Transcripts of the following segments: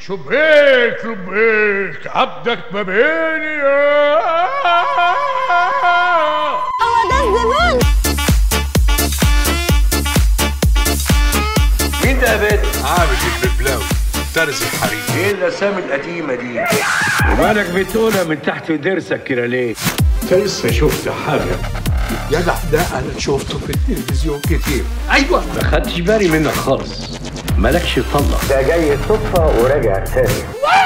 شبيك لبيك عبدك ما بيني هو ده الزمان مين ده يا بنت؟ عامل الببلاوي درز الحريم ايه الاسامي القديمه دي؟ ومالك بتقولها من تحت ضرسك كده ليه؟ لسه شفت حاجه جدع ده انا شفته في التلفزيون كتير ايوه ما خدتش بالي منك خالص مالكش طلة ده جاي صدفه وراجع تاني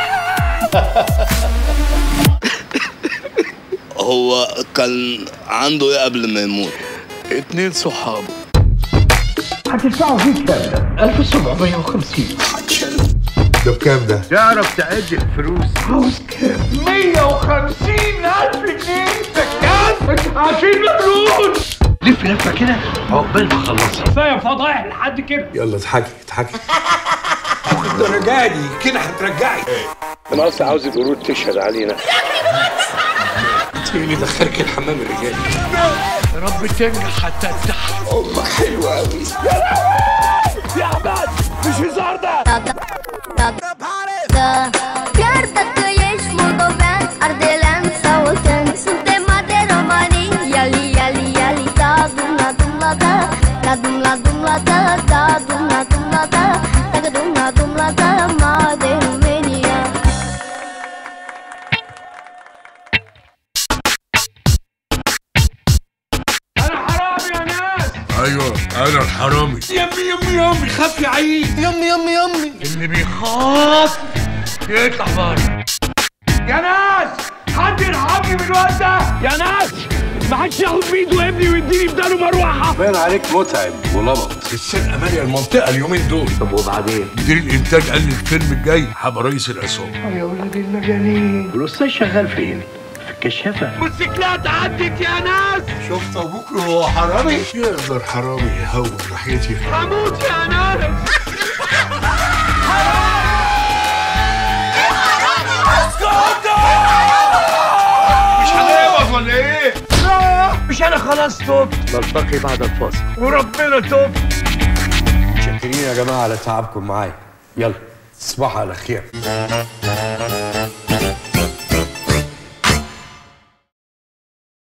هو كان عنده ايه قبل ما يموت اتنين صحابه هتدفعوا فيه كام ده؟ 1750 ده بكام ده؟ تعرف تعد الفلوس عاوز كام؟ 150 ألف جنيه ده كام؟ انت عشان مجنون لف لفة كده عقبال ما اخلصها كفايه فضايح لحد كده يلا اضحكي اضحكي الدرجة دي كده هترجعي انا اصلا عاوز القرود تشهد علينا تيجي دخلك الحمام الرجالي يا رب تنجح حتى تفتح امك حلوه قوي Pierdă-te, ești moldovean, ardelean sau oțean Suntem de romanii, iali, iali, iali Da, dum la dum la da, da dum la dum la da Da, dum la dum la da, da dum la dum la da Ma de România انا حرامي يا ناس ايوه انا الحرامي يمي يمي يمي خاف يعيد يمي يمي يمي اللي بيخاف يطلع بره يا ناس حد يرحمني من الوقت ده يا ناس ما حدش ياخد بايده ابني ويديني بداله مروحه باين عليك متعب ولبط السرقه ماليه المنطقه اليومين دول طب وبعدين؟ مدير الانتاج قال لي الفيلم الجاي هبقى رئيس العصابه الاستاذ شغال فين؟ في الكشافة موتوسيكلات عدت يا ناس شفت ابوك وهو حرامي يقدر حرامي يهون ناحيتي هموت يا ناس مش هنقبض ولا ايه؟ لا مش انا خلاص توبت نلتقي بعد الفاصل وربنا توبت شاكرين يا جماعه على تعبكم معايا يلا تصبحوا على خير